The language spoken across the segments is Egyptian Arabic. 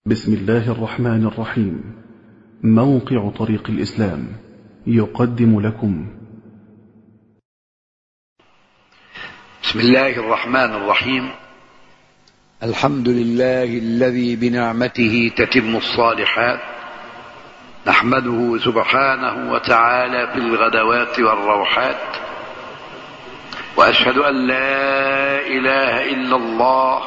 بسم الله الرحمن الرحيم موقع طريق الإسلام يقدم لكم بسم الله الرحمن الرحيم الحمد لله الذي بنعمته تتم الصالحات نحمده سبحانه وتعالى في الغدوات والروحات واشهد ان لا اله الا الله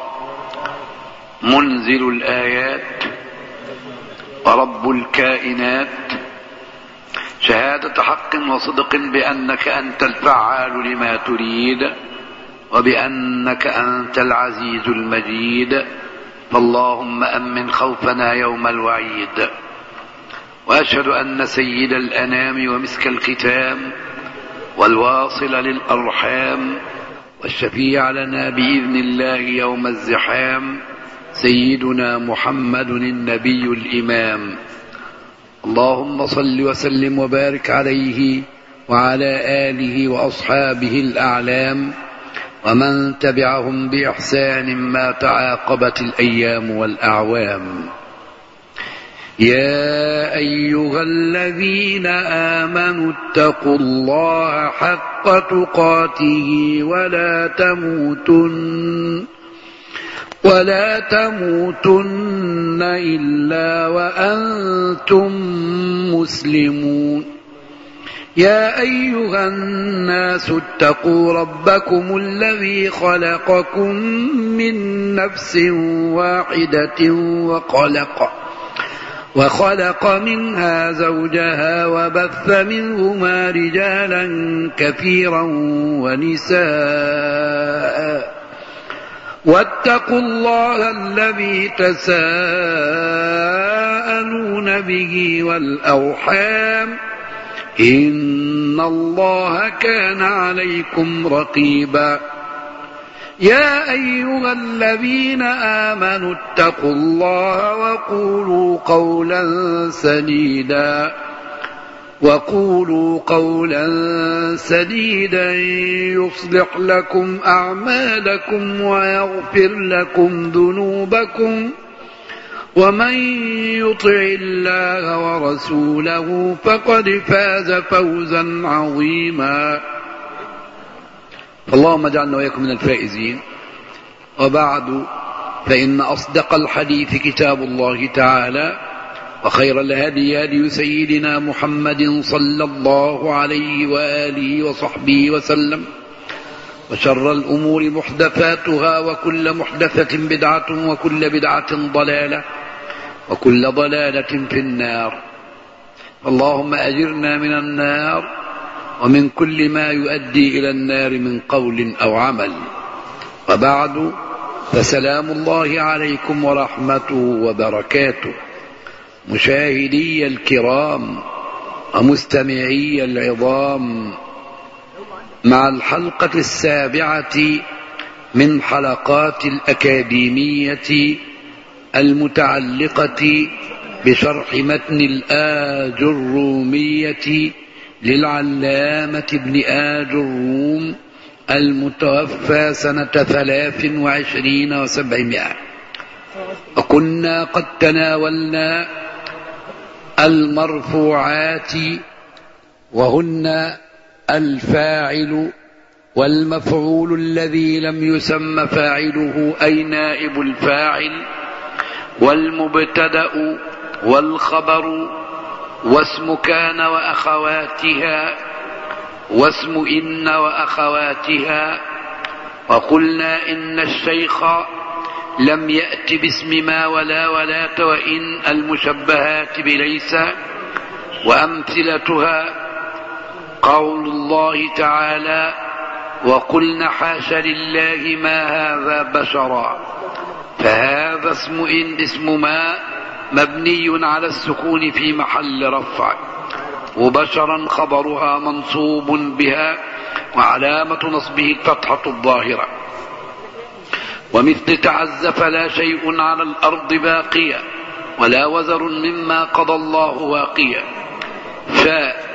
منزل الايات ورب الكائنات شهاده حق وصدق بانك انت الفعال لما تريد وبانك انت العزيز المجيد فاللهم امن خوفنا يوم الوعيد واشهد ان سيد الانام ومسك الختام والواصل للارحام والشفيع لنا باذن الله يوم الزحام سيدنا محمد النبي الامام اللهم صل وسلم وبارك عليه وعلى اله واصحابه الاعلام ومن تبعهم باحسان ما تعاقبت الايام والاعوام يا ايها الذين امنوا اتقوا الله حق تقاته ولا تموتن ولا تموتن الا وانتم مسلمون يا ايها الناس اتقوا ربكم الذي خلقكم من نفس واحده وخلق وخلق منها زوجها وبث منهما رجالا كثيرا ونساء واتقوا الله الذي تساءلون به والاوحام ان الله كان عليكم رقيبا يا ايها الذين امنوا اتقوا الله وقولوا قولا سديدا وقولوا قولا سديدا يصلح لكم اعمالكم ويغفر لكم ذنوبكم ومن يطع الله ورسوله فقد فاز فوزا عظيما اللهم اجعلنا واياكم من الفائزين وبعد فان اصدق الحديث كتاب الله تعالى وخير الهدي هدي سيدنا محمد صلى الله عليه واله وصحبه وسلم وشر الامور محدثاتها وكل محدثه بدعه وكل بدعه ضلاله وكل ضلاله في النار اللهم اجرنا من النار ومن كل ما يؤدي الى النار من قول او عمل وبعد فسلام الله عليكم ورحمته وبركاته مشاهدي الكرام ومستمعي العظام مع الحلقه السابعه من حلقات الاكاديميه المتعلقه بشرح متن الاج الروميه للعلامة ابن آج الروم المتوفى سنة ثلاث وعشرين وسبعمائة وكنا قد تناولنا المرفوعات وهن الفاعل والمفعول الذي لم يسم فاعله أي نائب الفاعل والمبتدأ والخبر واسم كان واخواتها واسم ان واخواتها وقلنا ان الشيخ لم يات باسم ما ولا ولاة وان المشبهات بليس وامثلتها قول الله تعالى وقلن حاش لله ما هذا بشرا فهذا اسم ان اسم ما مبني على السكون في محل رفع وبشرا خبرها منصوب بها وعلامة نصبه الفتحة الظاهرة ومثل تعز فلا شيء على الأرض باقيا ولا وزر مما قضى الله واقيا ف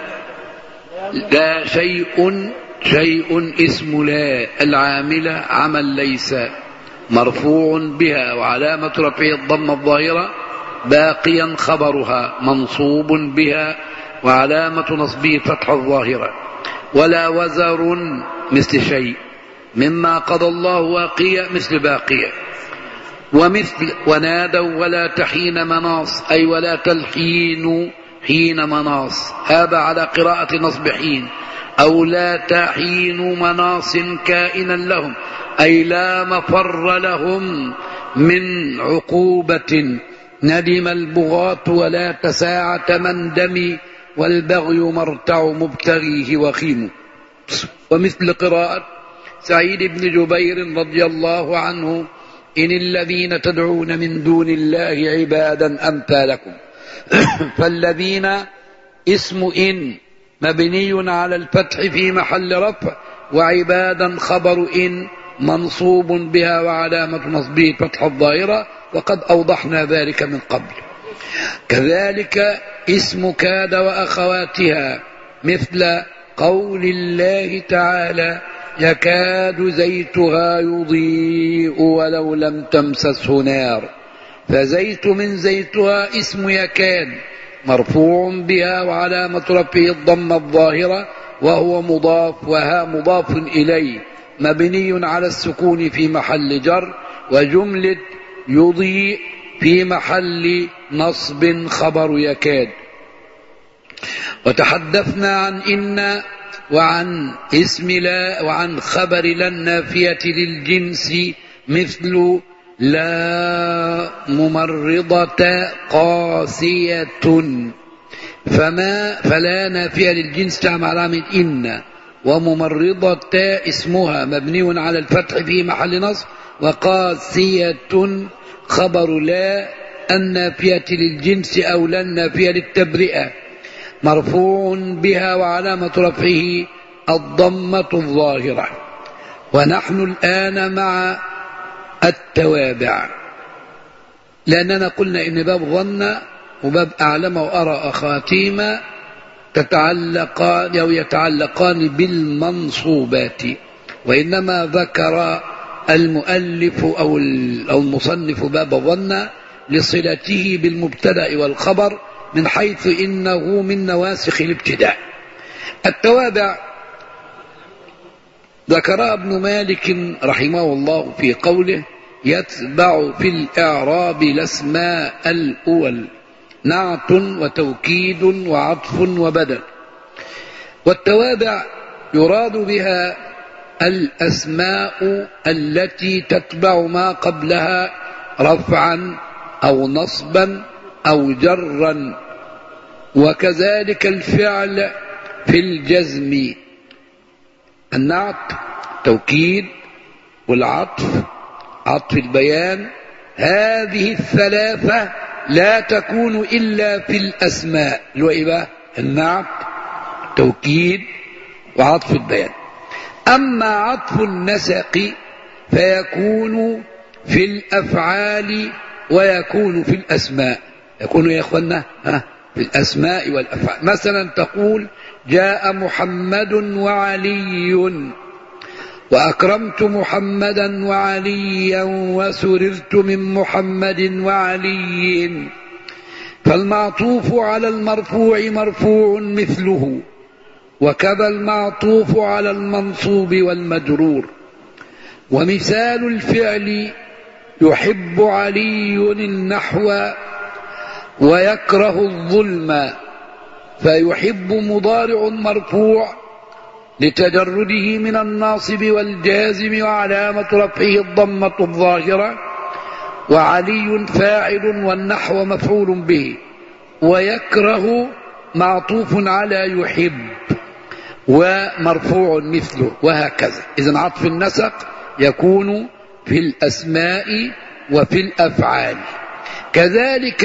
لا شيء شيء اسم لا العاملة عمل ليس مرفوع بها وعلامة رفعه الضمة الظاهرة باقيا خبرها منصوب بها وعلامة نصبه فتح الظاهرة ولا وزر مثل شيء مما قضى الله واقية مثل باقية ومثل ونادوا ولا تحين مناص أي ولا تلحين حين مناص هذا على قراءة نصب حين أو لا تحين مناص كائنا لهم أي لا مفر لهم من عقوبة ندم البغاة ولا تساعة من دمي والبغي مرتع مبتغيه وخيم ومثل قراءة سعيد بن جبير رضي الله عنه إن الذين تدعون من دون الله عبادا أمثالكم فالذين اسم إن مبني على الفتح في محل رفع وعبادا خبر إن منصوب بها وعلامة نصبه فتح الظاهرة وقد أوضحنا ذلك من قبل كذلك اسم كاد وأخواتها مثل قول الله تعالى يكاد زيتها يضيء ولو لم تمسسه نار فزيت من زيتها اسم يكاد مرفوع بها وعلامة رفعه الضمة الظاهرة وهو مضاف وها مضاف إليه مبني على السكون في محل جر وجملة يضيء في محل نصب خبر يكاد وتحدثنا عن إن وعن اسم لا وعن خبر لا النافية للجنس مثل لا ممرضة قاسية فما فلا نافية للجنس تعمل علامة إن وممرضة اسمها مبني على الفتح في محل نصب وقاسية خبر لا النافية للجنس أو لا النافية للتبرئة مرفوع بها وعلامة رفعه الضمة الظاهرة ونحن الآن مع التوابع لأننا قلنا إن باب ظن وباب أعلم وأرى أخاتيم تتعلقان أو يتعلقان بالمنصوبات وإنما ذكر المؤلف أو المصنف باب ظن لصلته بالمبتدأ والخبر من حيث إنه من نواسخ الابتداء التوابع ذكرها ابن مالك رحمه الله في قوله يتبع في الإعراب الأسماء الأول نعت وتوكيد وعطف وبدل والتوابع يراد بها الأسماء التي تتبع ما قبلها رفعا أو نصبا أو جرا وكذلك الفعل في الجزم النعت توكيد والعطف عطف البيان هذه الثلاثة لا تكون إلا في الأسماء اللي هو إيه بقى؟ النعت توكيد وعطف البيان أما عطف النسق فيكون في الأفعال ويكون في الأسماء يكون يا إخوانا ها في الأسماء والأفعال مثلا تقول جاء محمد وعلي وأكرمت محمدا وعليا وسررت من محمد وعلي فالمعطوف على المرفوع مرفوع مثله وكذا المعطوف على المنصوب والمجرور ومثال الفعل يحب علي النحو ويكره الظلم فيحب مضارع مرفوع لتجرده من الناصب والجازم وعلامة رفعه الضمة الظاهرة وعلي فاعل والنحو مفعول به ويكره معطوف على يحب ومرفوع مثله وهكذا إذا عطف النسق يكون في الأسماء وفي الأفعال كذلك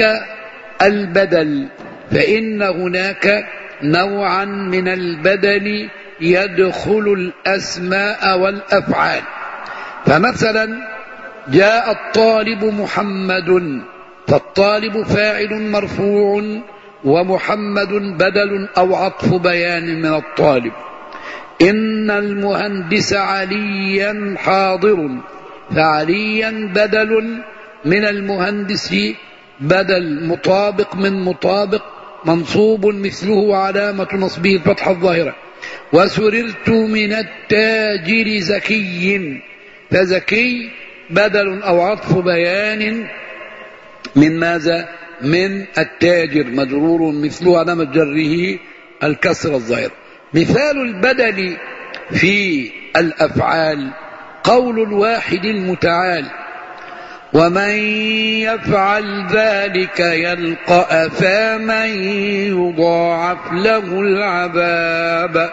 البدل فإن هناك نوعا من البدل يدخل الأسماء والأفعال فمثلا جاء الطالب محمد فالطالب فاعل مرفوع ومحمد بدل أو عطف بيان من الطالب إن المهندس عليا حاضر فعليا بدل من المهندس بدل مطابق من مطابق منصوب مثله علامة نصبه الفتحة الظاهرة وسررت من التاجر زكي فزكي بدل أو عطف بيان من ماذا من التاجر مجرور مثله علامة جره الكسر الظاهر مثال البدل في الأفعال قول الواحد المتعال ومن يفعل ذلك يلقى أثاما يضاعف له العذاب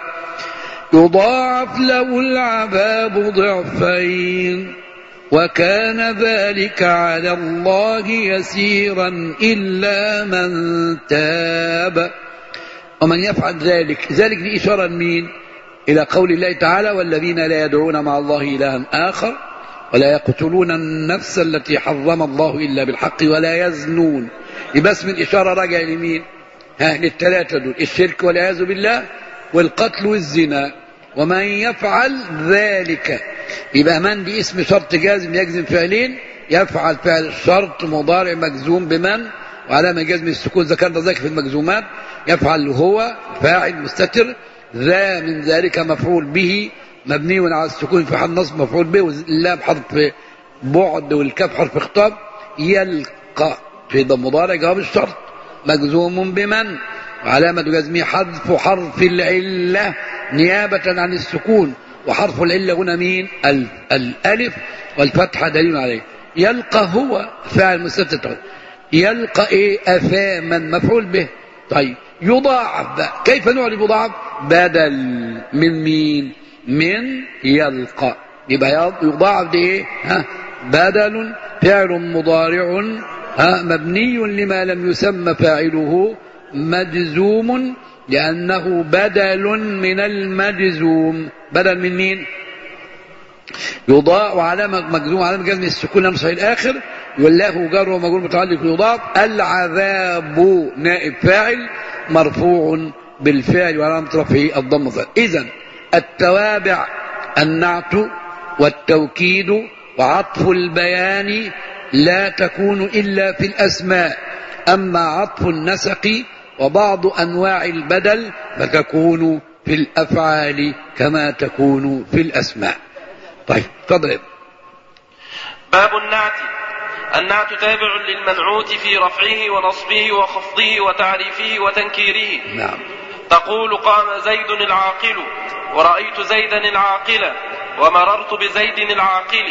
يضاعف له العذاب ضعفين وكان ذلك على الله يسيرا إلا من تاب ومن يفعل ذلك ذلك دي إشارة مين إلى قول الله تعالى والذين لا يدعون مع الله إلها آخر ولا يقتلون النفس التي حرم الله إلا بالحق ولا يزنون يبقى اسم الإشارة راجع لمين ها للثلاثة دول الشرك والعياذ بالله والقتل والزنا ومن يفعل ذلك يبقى من دي اسم شرط جازم يجزم فعلين يفعل فعل الشرط مضارع مجزوم بمن وعلامة جزم السكون ذكرنا ذلك في المجزومات يفعل هو فاعل مستتر ذا من ذلك مفعول به مبني على السكون في حال نصب مفعول به واللام حرف بعد والكاف حرف خطاب يلقى في ضم مضارع جواب الشرط مجزوم بمن وعلامة جزمه حذف حرف العلة نيابة عن السكون وحرف العلة هنا مين الألف والفتحة دليل عليه يلقى هو فاعل مستتر يلقى ايه أثاما مفعول به طيب يضاعف بقى كيف نعرف يضاعف بدل من مين من يلقى يبقى يضاعف دي ايه ها بدل فعل مضارع ها مبني لما لم يسمى فاعله مجزوم لأنه بدل من المجزوم بدل من مين يضاع وعلامة مجزوم علامة جزم السكون لم صحيح الآخر والله جر ومجرور متعلق يضاف العذاب نائب فاعل مرفوع بالفعل وعلامة رفعه الضم إذا التوابع النعت والتوكيد وعطف البيان لا تكون إلا في الأسماء أما عطف النسق وبعض أنواع البدل فتكون في الأفعال كما تكون في الأسماء طيب تضرب باب النعت النعت تابع للمنعوت في رفعه ونصبه وخفضه وتعريفه وتنكيره نعم تقول قام زيد العاقل ورأيت زيدا العاقل ومررت بزيد العاقل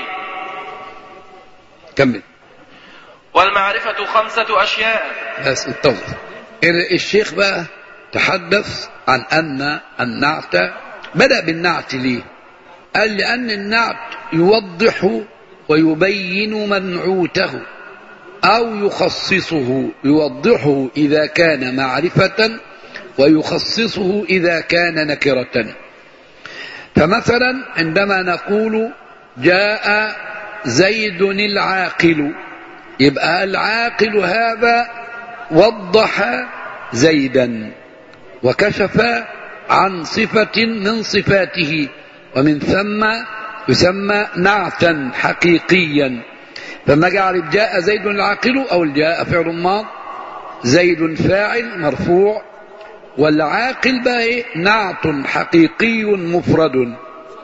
كمل والمعرفة خمسة أشياء بس انتظر الشيخ بقى تحدث عن أن النعت بدأ بالنعت ليه قال لأن النعت يوضح ويبين منعوته أو يخصصه يوضحه إذا كان معرفة ويخصصه إذا كان نكرة فمثلا عندما نقول جاء زيد العاقل يبقى العاقل هذا وضح زيدا وكشف عن صفة من صفاته ومن ثم يسمى نعتا حقيقيا فما جعل جاء زيد العاقل أو جاء فعل ماض زيد فاعل مرفوع والعاقل بقى إيه؟ نعت حقيقي مفرد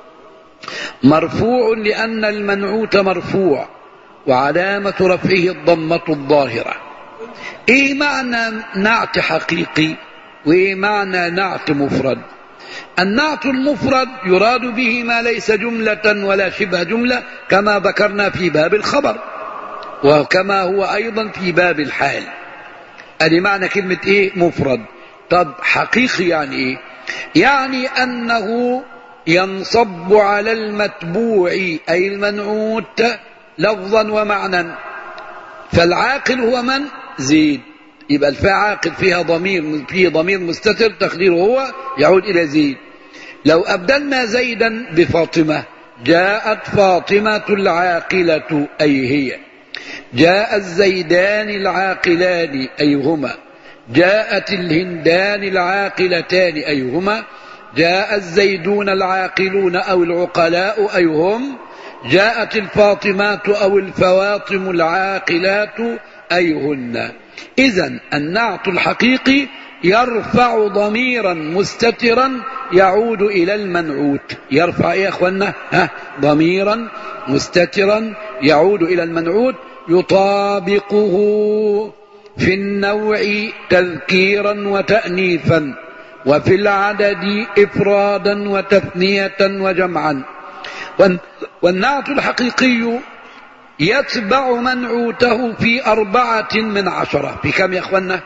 مرفوع لأن المنعوت مرفوع وعلامة رفعه الضمة الظاهرة ايه معنى نعت حقيقي وايه معنى نعت مفرد النعت المفرد يراد به ما ليس جملة ولا شبه جملة كما ذكرنا في باب الخبر وكما هو أيضا في باب الحال ادي معنى كلمة ايه مفرد طب حقيقي يعني ايه يعني أنه ينصب على المتبوع أي المنعوت لفظا ومعنى فالعاقل هو من زيد يبقى الفاء عاقل فيها ضمير فيه ضمير مستتر تقديره هو يعود إلى زيد لو أبدلنا زيدا بفاطمة جاءت فاطمة العاقلة أي هي جاء الزيدان العاقلان أي هما جاءت الهندان العاقلتان أي هما جاء الزيدون العاقلون أو العقلاء أي هم جاءت الفاطمات أو الفواطم العاقلات أيهن إذا النعت الحقيقي يرفع ضميرا مستترا يعود إلى المنعوت يرفع إيه يا أخوانا ها ضميرا مستترا يعود إلى المنعوت يطابقه في النوع تذكيرا وتأنيثا وفي العدد إفرادا وتثنية وجمعا والنعت الحقيقي يتبع منعوته في أربعة من عشرة في كم يا أخوانا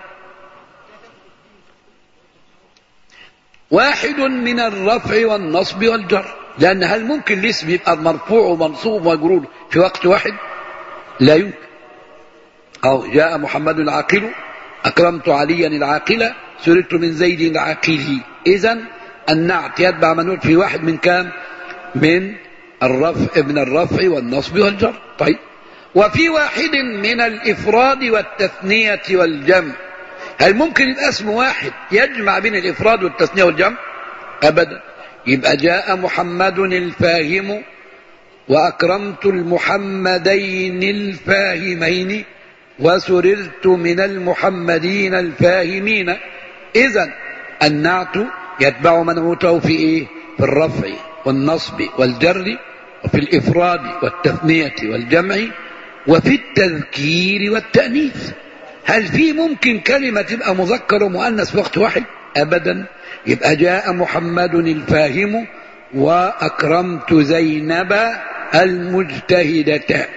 واحد من الرفع والنصب والجر لأن هل ممكن الاسم يبقى مرفوع ومنصوب ومجرور في وقت واحد لا يمكن أو جاء محمد العاقل أكرمت عليا العاقلة سررت من زيد العاقل إذا النعت يتبع منعوت في واحد من كام من الرفع من الرفع والنصب والجر طيب وفي واحد من الإفراد والتثنية والجمع هل ممكن يبقى اسم واحد يجمع بين الإفراد والتثنية والجمع أبدا يبقى جاء محمد الفاهم وأكرمت المحمدين الفاهمين وسررت من المحمدين الفاهمين إذا النعت يتبع منعوته في إيه؟ في الرفع والنصب والجر وفي الإفراد والتثنية والجمع وفي التذكير والتأنيث هل في ممكن كلمة تبقى مذكر ومؤنث في وقت واحد أبدا يبقى جاء محمد الفاهم وأكرمت زينب المجتهدة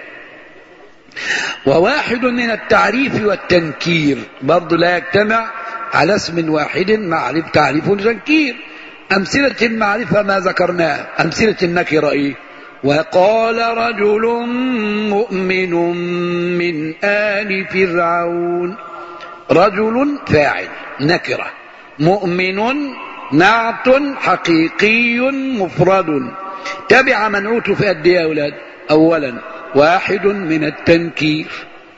وواحد من التعريف والتنكير برضه لا يجتمع على اسم واحد معرف تعريف وتنكير أمثلة المعرفة ما ذكرناه أمثلة النكرة إيه وقال رجل مؤمن من آل فرعون رجل فاعل نكرة مؤمن نعت حقيقي مفرد تبع منعوت في قد يا أولاد أولا واحد من التنكير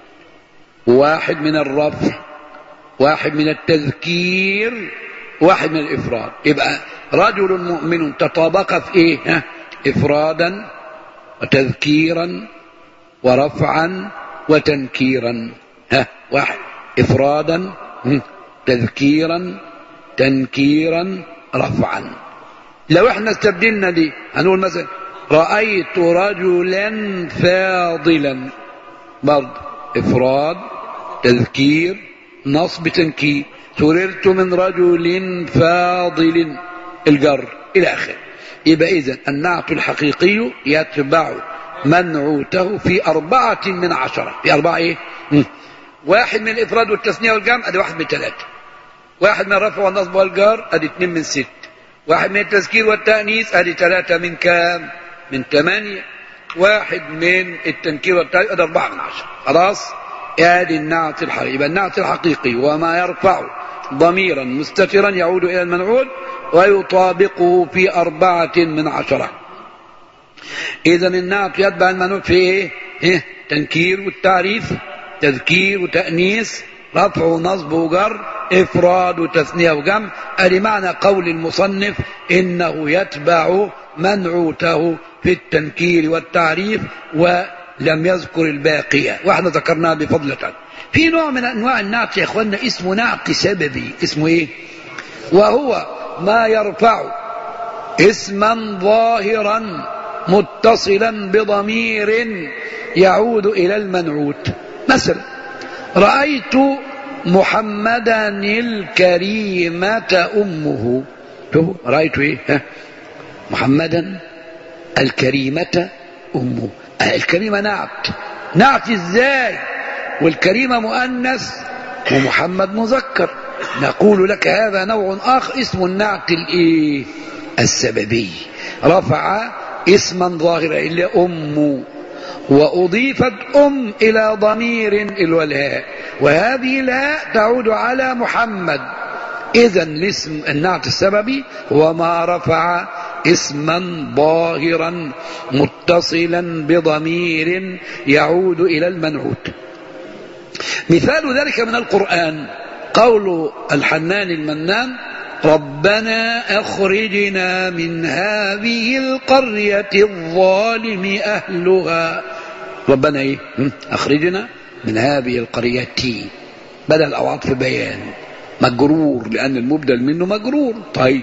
واحد من الرفع واحد من التذكير واحد من الإفراد يبقى رجل مؤمن تطابق في إيه ها؟ إفرادا وتذكيرا ورفعا وتنكيرا ها واحد إفرادا تذكيرا تنكيرا رفعا لو احنا استبدلنا دي هنقول مثلا رأيت رجلا فاضلا برضه إفراد تذكير نصب تنكير سررت من رجل فاضل الجر إلى آخره يبقى إذن النعت الحقيقي يتبع منعوته في أربعة من عشرة في أربعة إيه؟ م. واحد من الإفراد والتثنية والجمع أدي واحد من ثلاثة واحد من الرفع والنصب والجر أدي اثنين من ست واحد من التذكير والتأنيث أدي ثلاثة من كام؟ من ثمانية واحد من التنكير والتأنيث أدي أربعة من عشرة خلاص؟ ادي النعت الحقيقي يبقى النعت الحقيقي وما يرفع ضميرا مستترا يعود الى المنعود ويطابقه في أربعة من عشرة إذا النعت يتبع المنعود في إيه؟ إيه؟ تنكير والتعريف تذكير وتأنيث رفع ونصب وجر إفراد وتثنية وجمع أدي معنى قول المصنف إنه يتبع منعوته في التنكير والتعريف ولم يذكر الباقية واحنا ذكرناها بفضلة في نوع من أنواع النعت يا إخواننا اسمه نعت سببي اسمه إيه وهو ما يرفع اسما ظاهرا متصلا بضمير يعود إلى المنعوت مثلا رأيت محمدا الكريمة أمه شوفوا رأيت إيه ها؟ محمدا الكريمة أمه الكريمة نعت نعت إزاي والكريمة مؤنث ومحمد مذكر نقول لك هذا نوع آخر اسم النعت الإيه السببي رفع اسما ظاهرا إلى أم وأضيفت أم إلى ضمير الولاء وهذه لا تعود على محمد إذا الاسم النعت السببي هو ما رفع اسما ظاهرا متصلا بضمير يعود إلى المنعوت مثال ذلك من القرآن قول الحنان المنان ربنا أخرجنا من هذه القرية الظالم أهلها ربنا إيه أخرجنا من هذه القرية بدل أو عطف بيان مجرور لأن المبدل منه مجرور طيب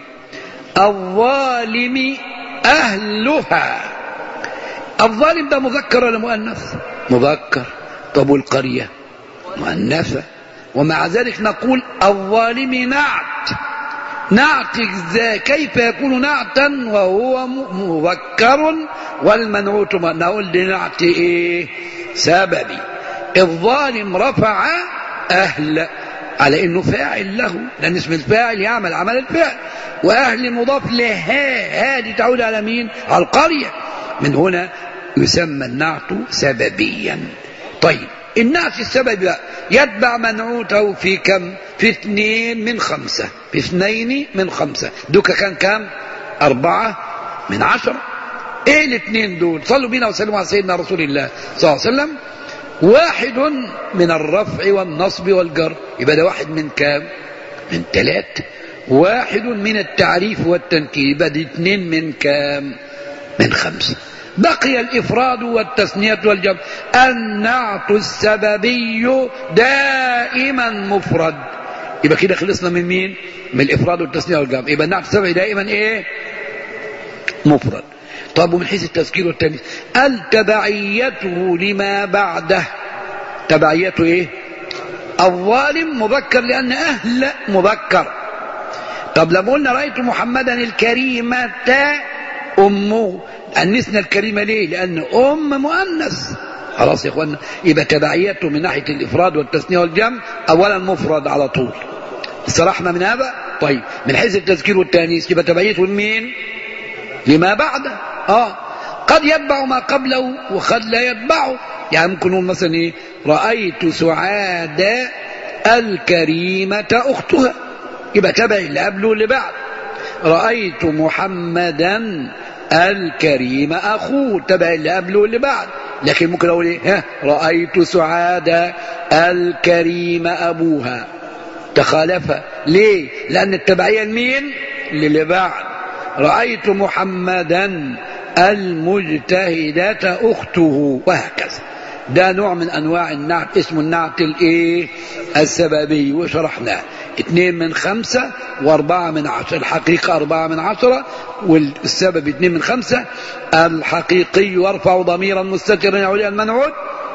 الظالم أهلها الظالم ده مذكر ولا مؤنث مذكر طب والقرية مؤنثة ومع ذلك نقول الظالم نعت نعت ذا كيف يكون نعتا وهو مذكر والمنعوت نقول لنعت ايه سببي الظالم رفع اهل على انه فاعل له لان اسم الفاعل يعمل عمل الفعل واهل مضاف لها هذه تعود على مين على القريه من هنا يسمى النعت سببيا طيب النعت السببي يتبع منعوته في كم في اثنين من خمسة في اثنين من خمسة دوكا كان كام أربعة من عشرة ايه الاثنين دول صلوا بينا وسلموا على سيدنا رسول الله صلى الله عليه وسلم واحد من الرفع والنصب والجر يبقى ده واحد من كام من ثلاث واحد من التعريف والتنكير يبقى دي اثنين من كام من خمسة بقي الإفراد والتثنية والجمع النعت السببي دائما مفرد يبقى كده خلصنا من مين من الإفراد والتثنية والجمع يبقى النعت السببي دائما إيه مفرد طب ومن حيث التذكير والتانيث التبعيته لما بعده تبعيته ايه الظالم مذكر لان اهل مذكر طب لما قلنا رايت محمدا الكريمه امه انسنا الكريمه ليه لان ام مؤنث خلاص يا اخوانا يبقى تبعيته من ناحيه الافراد والتثنيه والجمع اولا مفرد على طول استرحنا من هذا طيب من حيث التذكير والتانيث يبقى تبعيته لمين لما بعده اه قد يتبع ما قبله وقد لا يتبعه يعني ممكن نقول مثلا ايه رايت سعاد الكريمه اختها يبقى تبع اللي قبله واللي بعد رايت محمدا الكريم اخوه تبع اللي قبله واللي بعد لكن ممكن اقول ايه ها رايت سعاد الكريم ابوها تخالف ليه لان التبعيه لمين للي بعد رايت محمدا المجتهدة أخته وهكذا ده نوع من أنواع النعت اسمه النعت الإيه السببي وشرحناه اثنين من خمسة واربعة من عشرة الحقيقة أربعة من عشرة والسبب اثنين من خمسة الحقيقي يرفع ضميرا مستترا يعود المنعوت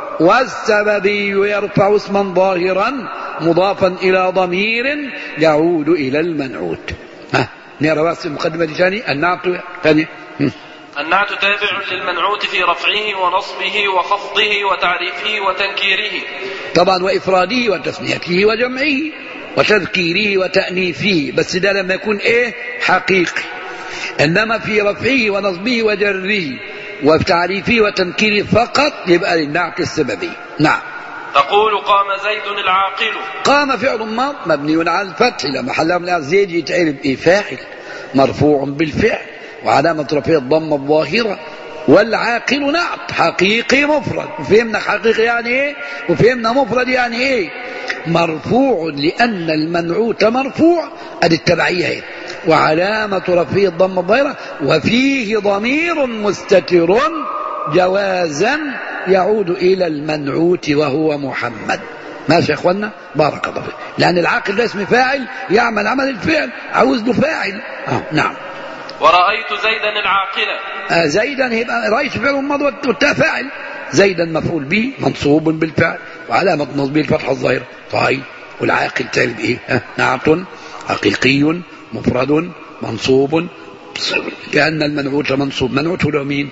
والسببي يرفع اسما ظاهرا مضافا إلى ضمير يعود إلى المنعوت ها نرى بس المقدمة دي ثاني النعت ثاني النعت تابع للمنعوت في رفعه ونصبه وخفضه وتعريفه وتنكيره طبعا وإفراده وتثنيته وجمعه وتذكيره وتأنيفه بس ده لما يكون إيه حقيقي إنما في رفعه ونصبه وجره وتعريفه وتنكيره فقط يبقى للنعت السببي نعم تقول قام زيد العاقل قام فعل ماض مبني على الفتح لا محل من زيد يتعرف إيه فاعل مرفوع بالفعل وعلامة رفعه الضمة الظاهرة والعاقل نعت حقيقي مفرد وفهمنا حقيقي يعني ايه وفهمنا مفرد يعني ايه مرفوع لأن المنعوت مرفوع ادي التبعية ايه وعلامة رفعه الضمة الظاهرة وفيه ضمير مستتر جوازا يعود إلى المنعوت وهو محمد ماشي يا اخوانا بارك الله فيك لأن العاقل ده اسم فاعل يعمل عمل الفعل عاوز له فاعل آه نعم ورأيت زيدا العاقلة آه زيدا يبقى رأيت فعل الماضي والتاء فاعل زيدا مفعول به منصوب بالفعل وعلامة نصبه الفتحة الظاهرة طيب والعاقل تالي بإيه؟ آه نعت حقيقي مفرد منصوب كأن المنعوت منصوب منعوت هو مين؟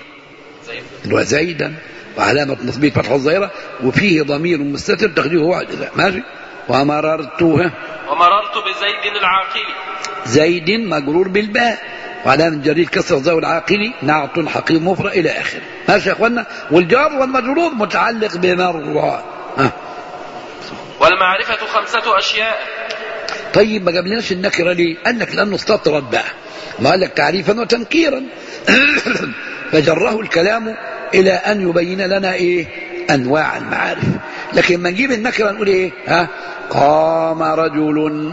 زيد وزيدا وعلامة نصبه الفتحة الظاهرة وفيه ضمير مستتر تقديره هو ماشي ومررت ومررت بزيد العاقل زيد مجرور بالباء وعلامة جرير كسر الظاء العاقل نعت حقيق مفرد إلى آخره ماشي يا أخوانا والجار والمجرور متعلق بمرة آه. والمعرفة خمسة أشياء طيب ما جابلناش النكرة ليه؟ قال لك لأنه استطرد بقى ما قال لك تعريفا وتنكيرا فجره الكلام إلى أن يبين لنا إيه أنواع المعارف لكن ما نجيب النكرة نقول إيه ها قام رجل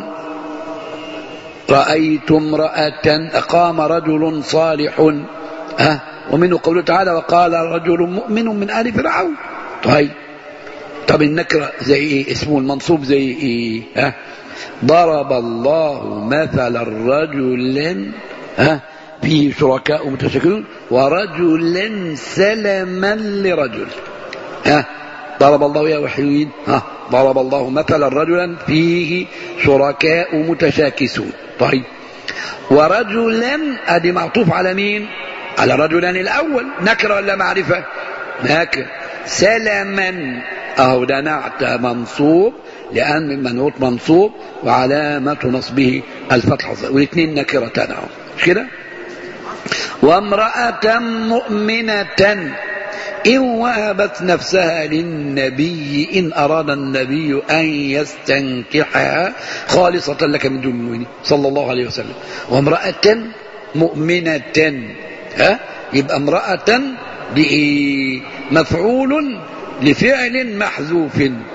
رأيت امرأة قام رجل صالح ها ومنه قوله تعالى وقال رجل مؤمن من آل فرعون طيب طب النكرة زي ايه اسمه المنصوب زي ايه ها ضرب الله مثلا رجل ها فيه شركاء متشاكلون ورجلا سلما لرجل ها ضرب الله يا وحيين ها ضرب الله مثلا رجلا فيه شركاء متشاكسون طيب ورجلا ادي معطوف على مين على رجلا الاول نكره ولا معرفه نكره سلما اهو ده نعت منصوب لان المنعوت منصوب وعلامه نصبه الفتح والاثنين نكرتان اهو مش كده وامراه مؤمنه إن وهبت نفسها للنبي إن أراد النبي أن يستنكحها خالصة لك من دون المؤمنين صلى الله عليه وسلم وامرأة مؤمنة ها يبقى امرأة مفعول لفعل محذوف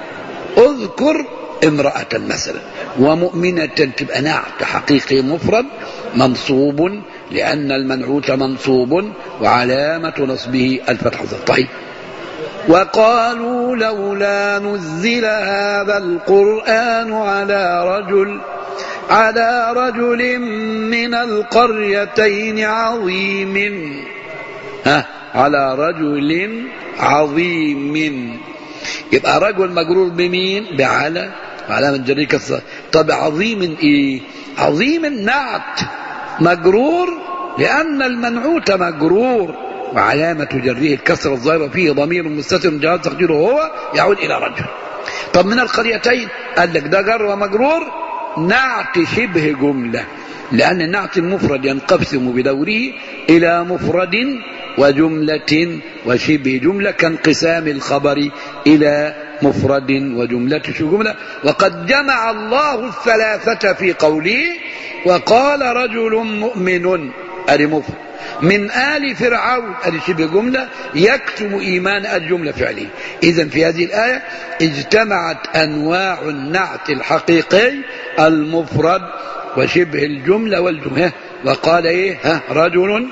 اذكر امرأة مثلا ومؤمنة تبقى نعت حقيقي مفرد منصوب لأن المنعوت منصوب وعلامة نصبه الفتح طيب وقالوا لولا نزل هذا القرآن على رجل على رجل من القريتين عظيم ها على رجل عظيم يبقى رجل مجرور بمين بعلى علامة جري كسر طب عظيم ايه عظيم نعت مجرور لأن المنعوت مجرور وعلامة جره الكسر الظاهرة فيه ضمير مستتر جواز تقديره هو يعود إلى رجل طب من القريتين قال لك ده جر ومجرور نعت شبه جملة لأن النعت المفرد ينقسم بدوره إلى مفرد وجملة وشبه جملة كانقسام الخبر إلى مفرد وجملة شبه جملة وقد جمع الله الثلاثة في قوله وقال رجل مؤمن أدي مفرد من آل فرعون أدي شبه جملة يكتم إيمان الجملة فعليه إذا في هذه الآية اجتمعت أنواع النعت الحقيقي المفرد وشبه الجملة والجملة وقال إيه ها رجل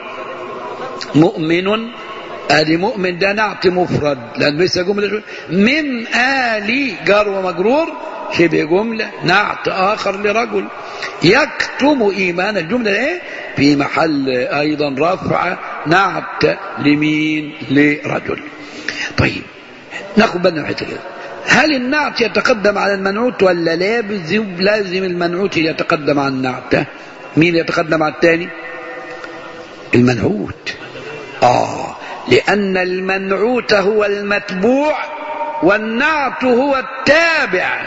مؤمن ادي مؤمن ده نعت مفرد لان ليس جمله من ال جار ومجرور شبه جمله نعت اخر لرجل يكتم ايمان الجمله ايه في محل ايضا رفع نعت لمين لرجل طيب ناخد بالنا من الحته كده هل النعت يتقدم على المنعوت ولا لازم لازم المنعوت يتقدم على النعت مين يتقدم على الثاني المنعوت اه لأن المنعوت هو المتبوع والنعت هو التابع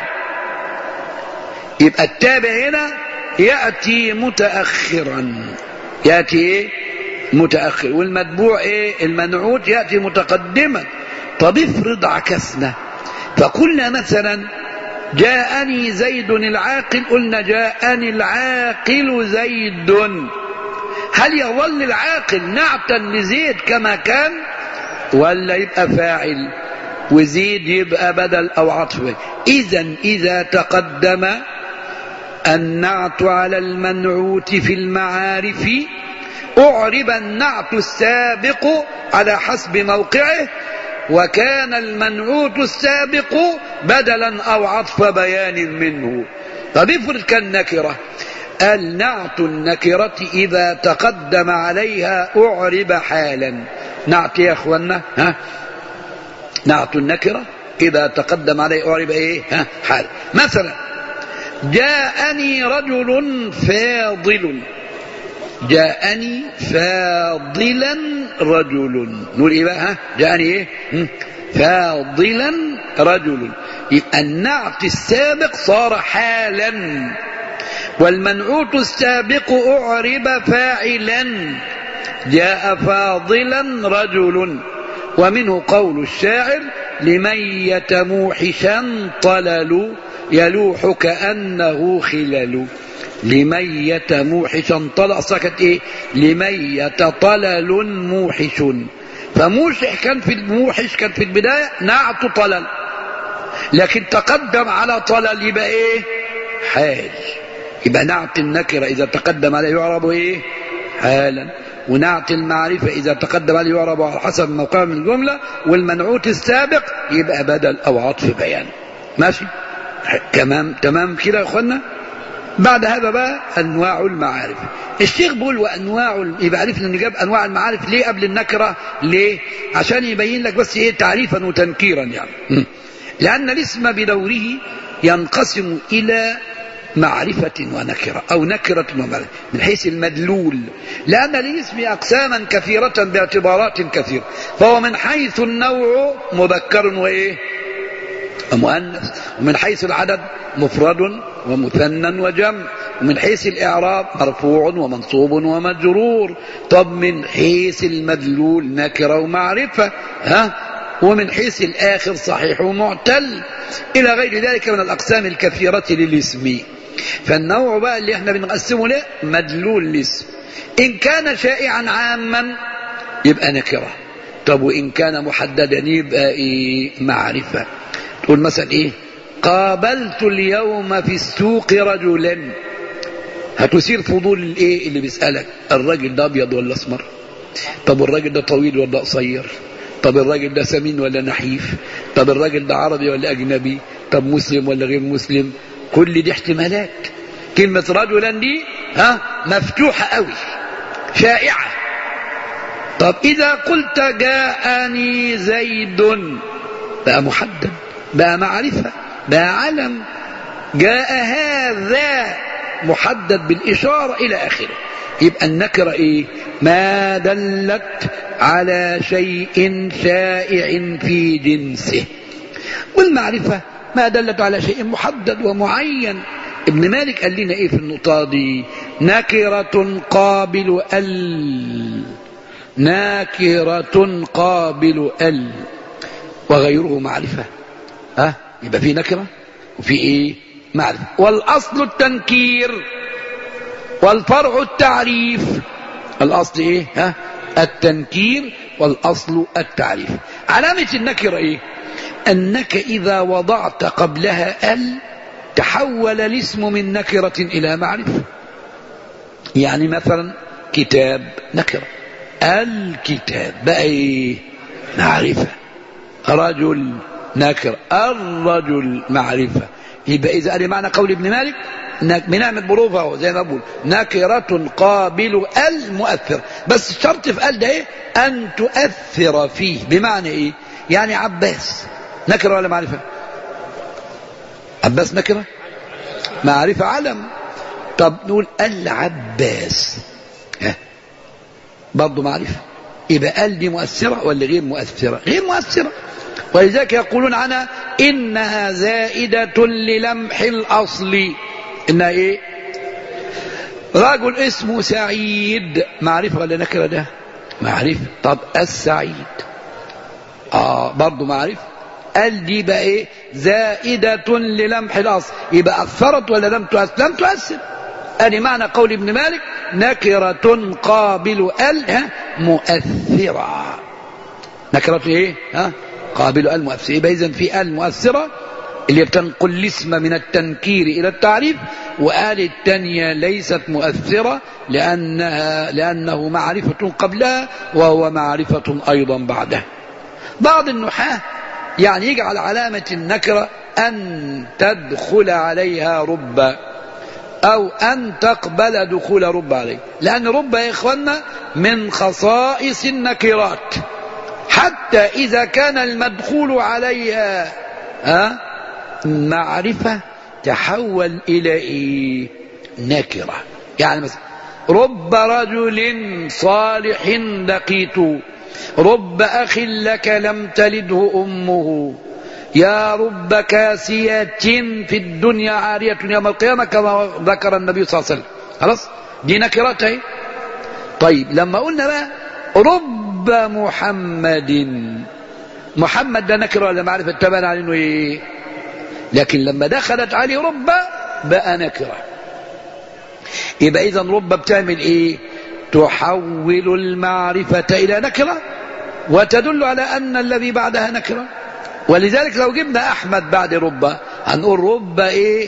يبقى التابع هنا يأتي متأخرا يأتي إيه؟ متأخر والمتبوع إيه؟ المنعوت يأتي متقدما طب افرض عكسنا فقلنا مثلا جاءني زيد العاقل قلنا جاءني العاقل زيد هل يظل العاقل نعتا لزيد كما كان ولا يبقى فاعل وزيد يبقى بدل او عطف اذا اذا تقدم النعت على المنعوت في المعارف اعرب النعت السابق على حسب موقعه وكان المنعوت السابق بدلا او عطف بيان منه طب افرض كان نكره النعت النكرة إذا تقدم عليها أعرب حالا نعت يا أخوانا ها نعت النكرة إذا تقدم عليه أعرب إيه ها حال مثلا جاءني رجل فاضل جاءني فاضلا رجل نقول إيه بقى ها جاءني إيه فاضلا رجل يبقى النعت السابق صار حالا والمنعوت السابق أعرب فاعلا جاء فاضلا رجل ومنه قول الشاعر لميت موحشا طلل يلوح كأنه خلل لميت موحشا طلل سكت ايه لميت طلل موحش فموشح كان في الموحش كان في البداية نعت طلل لكن تقدم على طلل يبقى ايه حال يبقى نعت النكرة إذا تقدم عليه يعرب إيه حالا ونعت المعرفة إذا تقدم عليه يعرب على حسب موقع من الجملة والمنعوت السابق يبقى بدل أو عطف بيان ماشي تمام تمام كده يا اخوانا بعد هذا بقى انواع المعارف الشيخ بيقول وانواع يبقى عرفنا ان جاب انواع المعارف ليه قبل النكره ليه عشان يبين لك بس ايه تعريفا وتنكيرا يعني م. لان الاسم بدوره ينقسم الى معرفة ونكرة أو نكرة ومعرفة من حيث المدلول لأن الاسم أقساما كثيرة باعتبارات كثيرة فهو من حيث النوع مذكر وإيه ومؤنث ومن حيث العدد مفرد ومثنى وجمع ومن حيث الإعراب مرفوع ومنصوب ومجرور طب من حيث المدلول نكرة ومعرفة ها ومن حيث الآخر صحيح ومعتل إلى غير ذلك من الأقسام الكثيرة للاسم فالنوع بقى اللي احنا بنقسمه له مدلول الاسم إن كان شائعا عاما يبقى نكرة طب وإن كان محددا يبقى إيه معرفة تقول مثلا إيه قابلت اليوم في السوق رجلا هتثير فضول الايه اللي بيسألك الراجل ده ابيض ولا اسمر طب الراجل ده طويل ولا قصير طب الراجل ده سمين ولا نحيف طب الراجل ده عربي ولا اجنبي طب مسلم ولا غير مسلم كل دي احتمالات كلمة رجلا دي ها مفتوحة قوي شائعة طب إذا قلت جاءني زيد بقى محدد بقى معرفة بقى علم جاء هذا محدد بالإشارة إلى آخره يبقى النكرة إيه ما دلت على شيء شائع في جنسه والمعرفة ما دلت على شيء محدد ومعين ابن مالك قال لنا ايه في النقطة دي نكرة قابل ال ناكرة قابل ال وغيره معرفة ها أه؟ يبقى في نكرة وفي ايه معرفة والاصل التنكير والفرع التعريف الاصل ايه ها التنكير والاصل التعريف علامة النكرة ايه انك اذا وضعت قبلها ال تحول الاسم من نكرة الى معرفة يعني مثلا كتاب نكرة الكتاب بقى ايه معرفة رجل نكر الرجل معرفة يبقى إذا قال معنى قول ابن مالك بنعمة بروفه زي ما بقول نكرة قابل المؤثر بس الشرط في قال ده ايه أن تؤثر فيه بمعنى ايه يعني عباس نكرة ولا معرفة عباس نكرة معرفة علم طب نقول العباس ها برضه معرفة يبقى قال دي مؤثرة ولا غير مؤثرة غير مؤثرة ولذلك يقولون عنها إنها زائدة للمح الأصل إنها إيه رجل اسمه سعيد معرفة ولا نكرة ده معرفة طب السعيد آه برضه معرفة قال دي بقى إيه زائدة للمح الأصل يبقى أثرت ولا لم تؤثر لم تؤثر أدي معنى قول ابن مالك نكرة قابل ال ها مؤثرة نكرة ايه ها قابل ال مؤثرة يبقى إذن في ال مؤثرة اللي بتنقل الاسم من التنكير إلى التعريف وآل التانية ليست مؤثرة لأنها لأنه معرفة قبلها وهو معرفة أيضا بعدها بعض النحاة يعني يجعل علامة النكرة أن تدخل عليها رب أو أن تقبل دخول رب عليه لأن رب يا إخوانا من خصائص النكرات حتى إذا كان المدخول عليها ها معرفة تحول إلى إيه نكرة يعني مثلا رب رجل صالح لقيت رب أخ لك لم تلده أمه يا رب كاسية في الدنيا عارية يوم القيامة كما ذكر النبي صلى الله عليه وسلم خلاص دي نكرات اهي طيب لما قلنا بقى رب محمد محمد ده نكره ولا معرفة تبان على انه ايه لكن لما دخلت عليه رب بقى نكره يبقى اذا رب بتعمل ايه تحول المعرفة الى نكرة وتدل على ان الذي بعدها نكره ولذلك لو جبنا احمد بعد رب هنقول رب ايه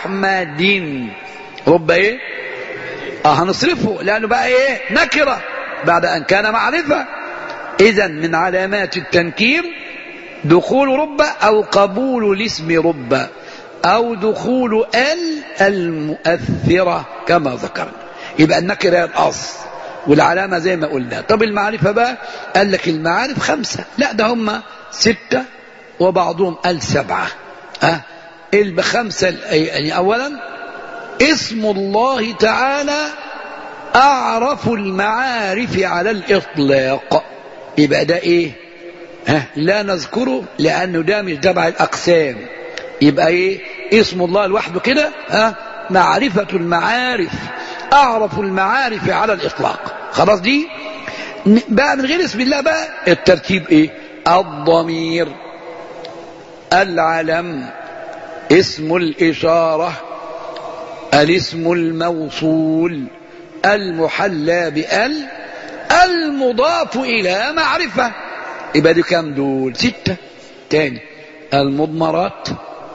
احمد رب ايه اه هنصرفه لانه بقى ايه نكره بعد أن كان معرفة إذا من علامات التنكير دخول رب أو قبول الاسم رب أو دخول ال المؤثرة كما ذكرنا يبقى النكرة الأصل والعلامة زي ما قلنا طب المعرفة بقى قال لك المعارف خمسة لا ده هم ستة وبعضهم قال سبعة أه البخمسة يعني أولا اسم الله تعالى أعرف المعارف على الإطلاق يبقى ده إيه ها لا نذكره لأنه ده مش تبع الأقسام يبقى إيه اسم الله لوحده كده ها معرفة المعارف أعرف المعارف على الإطلاق خلاص دي بقى من غير اسم الله بقى الترتيب إيه الضمير العلم اسم الإشارة الاسم الموصول المحلى بأل المضاف إلى معرفة يبقى دي كام دول ستة تاني المضمرات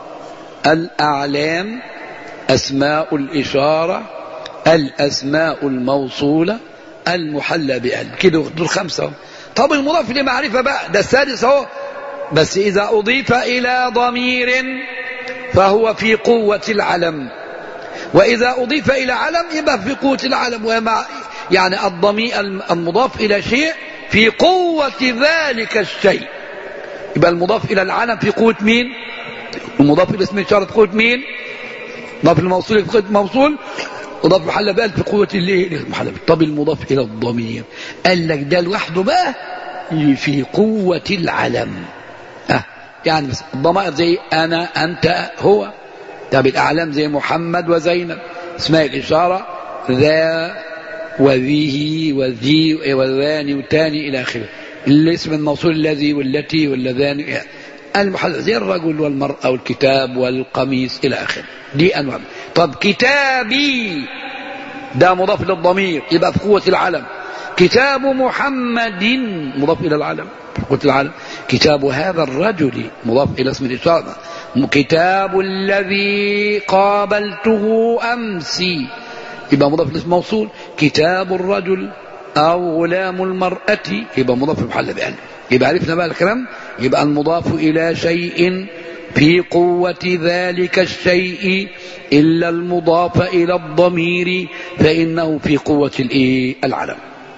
الأعلام أسماء الإشارة الأسماء الموصولة المحلى بأل كده دول خمسة طب المضاف لمعرفة بقى ده السادس اهو بس إذا أضيف إلى ضمير فهو في قوة العلم وإذا أضيف إلى علم يبقى في قوة العلم ومع يعني الضمير المضاف إلى شيء في قوة ذلك الشيء يبقى المضاف إلى العلم في قوة مين المضاف إلى اسم الإشارة في قوة مين مضاف الموصول في قوة الموصول مضاف محل بقى في قوة الايه المحل طب المضاف إلى الضمير قال لك ده لوحده بقى في قوة العلم أه يعني بس الضمائر زي أنا أنت هو طب الأعلام زي محمد وزينب اسماء الإشارة ذا وذيه وذي والذاني والتاني إلى آخره الاسم الموصول الذي والتي واللذان المحل زي الرجل والمرأة والكتاب والقميص إلى آخره دي أنواع طب كتابي ده مضاف للضمير يبقى في قوة العلم كتاب محمد مضاف إلى العلم في قوة العلم كتاب هذا الرجل مضاف إلى اسم الإشارة كتاب الذي قابلته أمس يبقى مضاف لاسم موصول كتاب الرجل أو غلام المرأة يبقى مضاف محل بأن يبقى عرفنا بقى الكلام يبقى المضاف إلى شيء في قوة ذلك الشيء إلا المضاف إلى الضمير فإنه في قوة الإيه العلم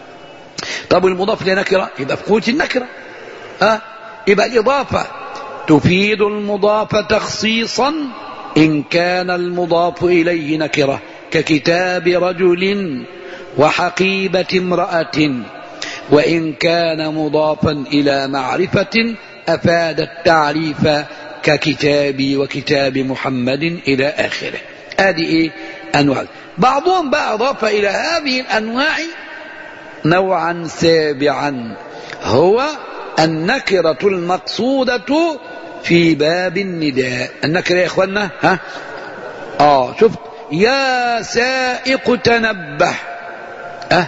طب المضاف لنكرة يبقى في قوة النكرة ها يبقى الإضافة تفيد المضاف تخصيصا إن كان المضاف إليه نكرة ككتاب رجل وحقيبة امرأة وإن كان مضافا إلى معرفة أفاد التعريف ككتابي وكتاب محمد إلى آخره هذه إيه أنواع بعضهم بقى أضاف إلى هذه الأنواع نوعا سابعا هو النكرة المقصودة في باب النداء النكرة يا إخوانا ها آه شفت يا سائق تنبه أه